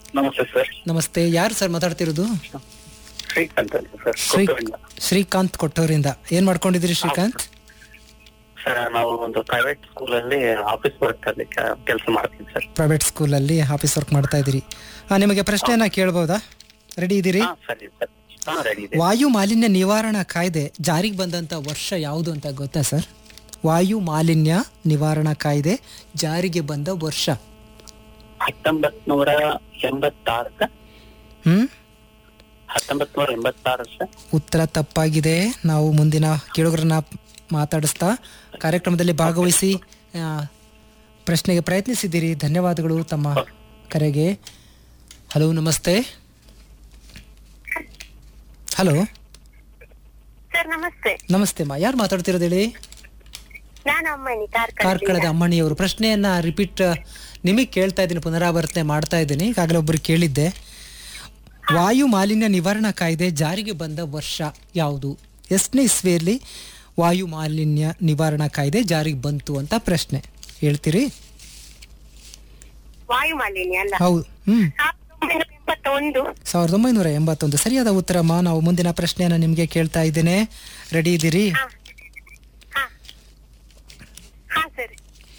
ನಮಸ್ತೆ ಸರ್ ನಮಸ್ತೆ ಯಾರು ಸರ್ ಮಾತಾಡ್ತಿರೋದು ಶ್ರೀಕಾಂತ್ ಅಂತ ಸರ್ ಶ್ರೀ ಕೊಟ್ಟೂರಿಂದ. ಶ್ರೀಕಾಂತ್ ಕೊಟ್ಟೂರಿಂದ ಏನ್ ಮಾಡ್ಕೊಂಡಿದ್ದೀರಿ ಶ್ರೀಕಾಂತ್ ಸರ್ ನಾವು ಒಂದು ಪ್ರೈವೇಟ್ ಸ್ಕೂಲಲ್ಲಿ ಆಫೀಸ್ ವರ್ಕ್ ಅಲ್ಲಿ ಕೆಲಸ ಮಾಡ್ತೀನಿ ಸರ್ ಪ್ರೈವೇಟ್ ಸ್ಕೂಲಲ್ಲಿ ಆಫೀಸ್ ವರ್ಕ್ ಮಾಡ್ತಾ ಇದ್ದೀರಿ ಆ, ನಿಮಗೆ ಪ್ರಶ್ನೆಯನ್ನ ಕೇಳ್ಬೋದಾ ರೆಡಿ ಇದ್ದೀರಿ ಹಾ ಸರಿ ಸರ್ ಹಾ ರೆಡಿ ಇದೆ ವಾಯು ಮಾಲಿನ್ಯ ನಿವಾರಣಾ ಕಾಯ್ದೆ ಜಾರಿಗೆ ಬಂದಂತ ವರ್ಷ ಯಾವುದು ಅಂತ ಗೊತ್ತಾ ಸರ್ ವಾಯು ಮಾಲಿನ್ಯ ನಿವಾರಣಾ ಕಾಯ್ದೆ ಜಾರಿಗೆ ಬಂದ ವರ್ಷ ಹತ್ತೊಂಬತ್ ನೂರ ಎಂಬತ್ತಾರು ಸರ್ ಹ್ಮ್ ಹತ್ತೊಂಬತ್ ನೂರ ಎಂಬತ್ತಾರು ಸರ್ ಉತ್ತರ ತಪ್ಪಾಗಿದೆ ನಾವು ಮುಂದಿನ ಕೇಳುಗರನ್ನ ಮಾತಾಡಿಸ್ತಾ ಕಾರ್ಯಕ್ರಮದಲ್ಲಿ ಭಾಗವಹಿಸಿ ಆ, ಪ್ರಶ್ನೆಗೆ ಪ್ರಯತ್ನಿಸಿದ್ದೀರಿ ಧನ್ಯವಾದಗಳು ತಮ್ಮ ಕರೆಗೆ ಹಲೋ ನಮಸ್ತೆ ಹಲೋ ಸರ್ ನಮಸ್ತೆ ನಮಸ್ತೆ ಮಾ ಯಾರು ಮಾತಾಡ್ತಿರೋದು ಹೇಳಿ ನಾನು ಅಮ್ಮನಿ ಕಾರ್ಕಳ ಕಾರ್ಕಳದ ಅಮ್ಮಣಿಯವರು ಪ್ರಶ್ನೆಯನ್ನ ರಿಪೀಟ್ ನಿಮಗೆ ಕೇಳ್ತಾ ಇದ್ದೀನಿ ಪುನರಾವರ್ತನೆ ಮಾಡ್ತಾ ಇದ್ದೀನಿ ಈಗಾಗಲೇ ಒಬ್ಬರು ಕೇಳಿದ್ದೆ ವಾಯು ಮಾಲಿನ್ಯ ನಿವಾರಣಾ ಕಾಯ್ದೆ ಜಾರಿಗೆ ಬಂದ ವರ್ಷ ಯಾವುದು ಎಷ್ಟನೇ ಇಸ್ವಿಯಲ್ಲಿ ವಾಯು ಮಾಲಿನ್ಯ ನಿವಾರಣಾ ಕಾಯ್ದೆ ಜಾರಿಗೆ ಬಂತು ಅಂತ ಪ್ರಶ್ನೆ ಹೇಳ್ತೀರಿ ವಾಯು ಮಾಲಿನ್ಯ ಅಲ್ಲ ಹೌದು ಹ್ಮ್ ಸಾವಿರದ ಒಂಬೈನೂರ ಎಂಬತ್ತೊಂದು ಸಾವಿರದ ಒಂಬೈನೂರ ಎಂಬತ್ತೊಂದು ಸರಿಯಾದ ಉತ್ತರಮ್ಮ ನಾವು ಮುಂದಿನ ಪ್ರಶ್ನೆಯನ್ನ ನಿಮಗೆ ಕೇಳ್ತಾ ಇದ್ದೇನೆ ರೆಡಿ ಇದ್ದೀರಿ ಹಾ ಹಾ ಹಾ ಸರ್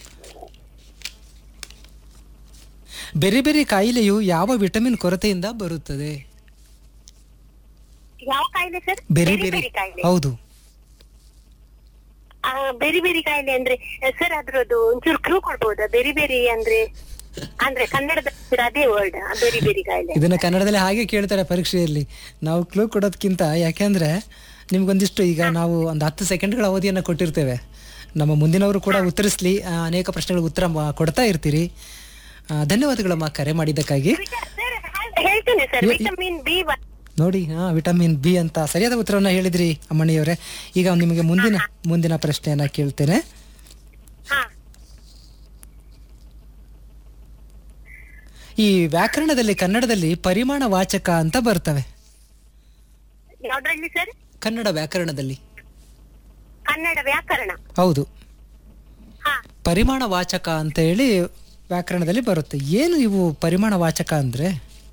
ಬೇರೆ ಬೇರೆ ಕಾಯಿಲೆಯು ಯಾವ ವಿಟಮಿನ್ ಕೊರತೆಯಿಂದ ಬರುತ್ತದೆ ಯಾವ ಕಾಯಿಲೆ ಸರ್ ಬೇರೆ ಬೇರೆ ಬೇರೆ ಬೇರೆ ಕಾಯಿಲೆ ಹೌದು ಆ, ಬೇರೆ ಬೇರೆ ಕಾಯಿಲೆ ಅಂದ್ರೆ ಸರ್ ಅದ್ರದ್ದು ಒಂಚೂರು ಕ್ಲೂ ಕೊಡ್ಬೋದಾ ಬೇರೆ ಬೇರೆ ಅಂದ್ರೆ ಅಂದ್ರೆ ಕನ್ನಡದ ಅದೇ ವರ್ಡ್ ಬೇರೆ ಬೇರೆ ಕಾಯಿಲೆ ಇದನ್ನ ಕನ್ನಡದಲ್ಲಿ ಹಾಗೆ ಕೇಳ್ತಾರೆ ಪರೀಕ್ಷೆಯಲ್ಲಿ ನಾವು ಕ್ಲೂ ಕೊಡೋದಕ್ಕಿಂತ ಯಾಕೆಂದ್ರೆ ನಿಮ್ಗೊಂದಿಷ್ಟು ಈಗ ನಾವು ಒಂದು ಹತ್ತು ಸೆಕೆಂಡ್ಗಳ ಅವಧಿಯನ್ನು ಕೊಟ್ಟಿರ್ತೇವೆ ನಮ್ಮ ಮುಂದಿನವರು ಕೂಡ ಉತ್ತರಿಸ್ಲಿ ಆ, ಅನೇಕ ಪ್ರಶ್ನೆಗಳಿಗೆ ಉತ್ತರ ಮಾ- ಕೊಡ್ತಾ ಇರ್ತೀರಿ ಆ, ಧನ್ಯವಾದಗಳಮ್ಮ ಕರೆ ಮಾಡಿದ್ದಕ್ಕಾಗಿ ಸರ್ ಹೇಳ್ತೇನೆ ಸರ್ ವಿಟಮಿನ್ ಬಿ ನೋಡಿ ಹಾ ವಿಟಮಿನ್ ಬಿ ಅಂತ ಸರಿಯಾದ ಉತ್ತರವನ್ನ ಹೇಳಿದ್ರಿ ಅಮ್ಮಣಿಯವರೇ ಈಗ ನಿಮಗೆ ಮುಂದಿನ ಮುಂದಿನ ಪ್ರಶ್ನೆಯನ್ನ ಕೇಳ್ತೇನೆ ಹಾ ಈ ವ್ಯಾಕರಣದಲ್ಲಿ ಕನ್ನಡದಲ್ಲಿ ಪರಿಮಾಣ ವಾಚಕ ಅಂತ ಬರ್ತವೆ ಯಾವ್ದ್ರಲ್ಲಿ ಸರ್ ಕನ್ನಡ ವ್ಯಾಕರಣದಲ್ಲಿ ಕನ್ನಡ ವ್ಯಾಕರಣ ಹೌದು ಹಾ ಪರಿಮಾಣ ವಾಚಕ ಅಂತ ಹೇಳಿ ವ್ಯಾಕರಣದಲ್ಲಿ ಬರುತ್ತೆ ಏನು ಇವು ಪರಿಮಾಣ ವಾಚಕ ಅಂದ್ರೆ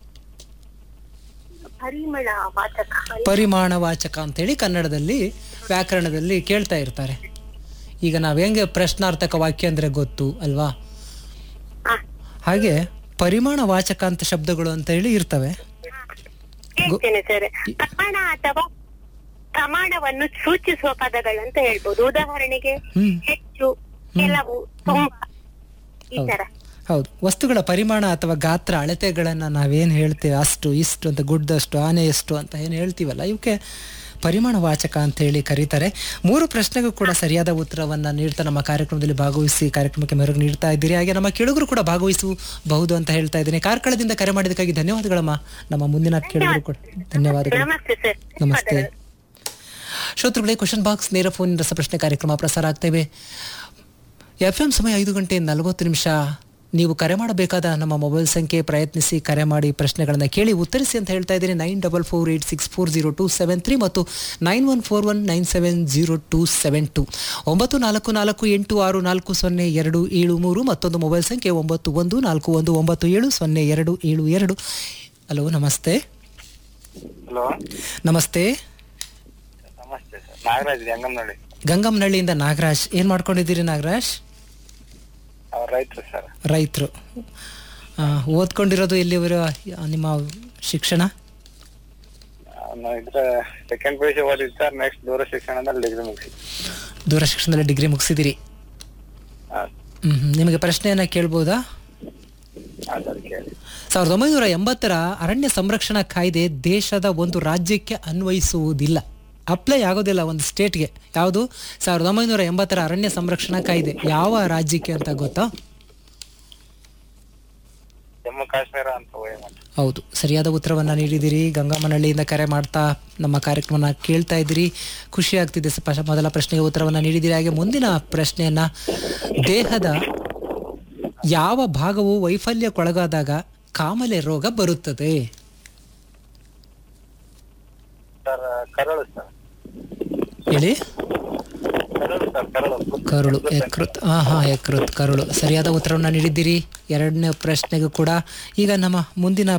ಪರಿಮಳ ವಾಚಕ ಪರಿಮಾಣ ವಾಚಕ ಅಂತ ಹೇಳಿ ಕನ್ನಡದಲ್ಲಿ ವ್ಯಾಕರಣದಲ್ಲಿ ಕೇಳ್ತಾ ಇರ್ತಾರೆ ಈಗ ನಾವ್ ಹೆಂಗೆ ಪ್ರಶ್ನಾರ್ಥಕ ವಾಕ್ಯ ಅಂದ್ರೆ ಗೊತ್ತು ಅಲ್ವಾ ಹಾ ಹಾಗೆ ಪರಿಮಾಣ ವಾಚಕ ಅಂತ ಶಬ್ದಗಳು ಅಂತ ಹೇಳಿ ಇರ್ತವೆ ಹೇಳ್ತೇನೆ ಸರ್ ಪ್ರಮಾಣ ಅಥವಾ ಪ್ರಮಾಣವನ್ನು ಸೂಚಿಸುವ ಪದಗಳಂತ ಹೇಳ್ಬೋದು ಉದಾಹರಣೆಗೆ ಹ್ಮ್ ಹೆಚ್ಚು ಕೆಲವು ತುಂಬಾ ಈ ತರ ಹೌದು ವಸ್ತುಗಳ ಪರಿಮಾಣ ಅಥವಾ ಗಾತ್ರ ಅಳತೆಗಳನ್ನ ನಾವೇನ್ ಹೇಳ್ತೇವೆ ಅಷ್ಟು ಇಷ್ಟು ಅಂತ ಗುಡ್ಡಷ್ಟು ಆನೆ ಎಷ್ಟು ಅಂತ ಏನು ಹೇಳ್ತೀವಲ್ಲ ಇವಕ್ಕೆ ಪರಿಮಾಣ ವಾಚಕ ಅಂತ ಹೇಳಿ ಕರೀತಾರೆ ಮೂರು ಪ್ರಶ್ನೆಗೂ ಕೂಡ ಸರಿಯಾದ ಉತ್ತರವನ್ನ ನೀಡ್ತಾ ನಮ್ಮ ಕಾರ್ಯಕ್ರಮದಲ್ಲಿ ಭಾಗವಹಿಸಿ ಕಾರ್ಯಕ್ರಮಕ್ಕೆ ಮೆರುಗು ನೀಡ್ತಾ ಇದ್ದೀರಿ ಹಾಗೆ ನಮ್ಮ ಕೆಳಗರು ಕೂಡ ಭಾಗವಹಿಸಬಹುದು ಅಂತ ಹೇಳ್ತಾ ಇದ್ದೀನಿ ಕಾರ್ಕಳದಿಂದ ಕರೆ ಮಾಡಿದಕ್ಕಾಗಿ ಧನ್ಯವಾದಗಳಮ್ಮ ನಮ್ಮ ಮುಂದಿನ ಕೆಳಗರು ಕೂಡ ಧನ್ಯವಾದಗಳು ನಮಸ್ತೆ ಸರ್ ನಮಸ್ತೆ ಶ್ರೋತೃಗಳೇ ಕ್ವಶನ್ ಬಾಕ್ಸ್ ನೇರ ಫೋನ್ ರಸಪ್ರಶ್ನೆ ಕಾರ್ಯಕ್ರಮ ಪ್ರಸಾರ ಆಗ್ತೇವೆ ಎಫ್ ಎಂ ಸಮಯ ಐದು ಗಂಟೆ ನಲವತ್ತು ನಿಮಿಷ ನೀವು ಕರೆ ಮಾಡಬೇಕಾದ ನಮ್ಮ ಮೊಬೈಲ್ ಸಂಖ್ಯೆ ಪ್ರಯತ್ನಿಸಿ ಕರೆ ಮಾಡಿ ಪ್ರಶ್ನೆಗಳನ್ನು ಕೇಳಿ ಉತ್ತರಿಸಿ ಅಂತ ಹೇಳ್ತಾ ಇದ್ದೀನಿ nine double four eight six four zero two seven three ಮತ್ತು nine one four one nine seven zero two seven two ಒಂಬತ್ತು ನಾಲ್ಕು ನಾಲ್ಕು ಎಂಟು ಆರು ನಾಲ್ಕು ಸೊನ್ನೆ ಎರಡು ಏಳು ಮೂರು ಮತ್ತೊಂದು ಮೊಬೈಲ್ ಸಂಖ್ಯೆ ಒಂಬತ್ತು ಒಂದು ನಾಲ್ಕು ಒಂದು ಒಂಬತ್ತು ಏಳು ಸೊನ್ನೆ ಎರಡು ಏಳು ಎರಡು ಹಲೋ ನಮಸ್ತೆ ಹಲೋ ನಮಸ್ತೆ ನಮಸ್ತೆ ಸರ್ ನಾಗರಾಜ್ ಅಂಗನವಾಡಿ ಗಂಗಮ್ಮನಹಳ್ಳಿಯಿಂದ ನಾಗರಾಜ್ ಏನ್ ಮಾಡ್ಕೊಂಡಿದ್ದೀರಿ ನಾಗರಾಜ್ ಅವ್ರ ರೈತರು ಸರ್ ರೈತರು ಓದ್ಕೊಂಡಿರೋದು ಎಲ್ಲಿವರೆಗೂ ನಿಮ್ಮ ಶಿಕ್ಷಣ ಇದ್ರ ಸೆಕೆಂಡ್ ಪಿ ಯು ಸಿ ಓದಿದ್ದು ಸರ್ ನೆಕ್ಸ್ಟ್ ದೂರ ಶಿಕ್ಷಣದಲ್ಲಿ ಡಿಗ್ರಿ ಮುಗಿಸಿ ದೂರ ಶಿಕ್ಷಣದಲ್ಲಿ ಡಿಗ್ರಿ ಮುಗಿಸಿದಿರಿ ಹಾಂ ಹ್ಮ್ ಹ್ಮ್. ನಿಮಗೆ ಪ್ರಶ್ನೆಯನ್ನ ಕೇಳ್ಬೋದಾ ಹಾಂ ಸರ್ ಕೇಳಿ ಸಾವಿರದ ಒಂಬೈನೂರ ಎಂಬತ್ತರ ಅರಣ್ಯ ಸಂರಕ್ಷಣಾ ಕಾಯ್ದೆ ದೇಶದ ಒಂದು ರಾಜ್ಯಕ್ಕೆ ಅನ್ವಯಿಸುವುದಿಲ್ಲ ಅಪ್ಲೈ ಆಗೋದಿಲ್ಲ ಒಂದು ಸ್ಟೇಟ್ಗೆ ಯಾವುದು ಸಾವಿರದ ಒಂಬೈನೂರ ಎಂಬತ್ತರ ಅರಣ್ಯ ಸಂರಕ್ಷಣಾ ಕಾಯ್ದೆ ಯಾವ ರಾಜ್ಯಕ್ಕೆ ಅಂತ ಗೊತ್ತಾ ಜಮ್ಮು ಕಾಶ್ಮೀರ ಅಂತ ಹೋಗಿ ಹೌದು ಸರಿಯಾದ ಉತ್ತರವನ್ನ ನೀಡಿದಿರಿ ಗಂಗಮ್ಮನಹಳ್ಳಿಯಿಂದ ಕರೆ ಮಾಡ್ತಾ ನಮ್ಮ ಕಾರ್ಯಕ್ರಮನ ಕೇಳ್ತಾ ಇದ್ದೀರಿ ಖುಷಿ ಆಗ್ತಿದೆ ಸ- ಪ- ಮೊದಲ ಪ್ರಶ್ನೆಗೆ ಉತ್ತರವನ್ನ ನೀಡಿದಿರಿ ಹಾಗೆ ಮುಂದಿನ ಪ್ರಶ್ನೆಯನ್ನ ದೇಹದ ಯಾವ ಭಾಗವು ವೈಫಲ್ಯಕ್ಕೊಳಗಾದಾಗ ಕಾಮಲೆ ರೋಗ ಬರುತ್ತದೆ ಸರ್ ಕರಳು ಸರ್ ಹೇಳಿ ಕರಳು ಸರ್ ಕರಳು ಕರುಳು ಯಕೃತ್ ಹಾ ಹಾ ಯಕೃತ್ ಕರುಳು ಸರಿಯಾದ ಉತ್ತರವನ್ನ ನೀಡಿದ್ದೀರಿ ಎರಡನೇ ಪ್ರಶ್ನೆಗೂ ಕೂಡ ಈಗ ನಮ್ಮ ಮುಂದಿನ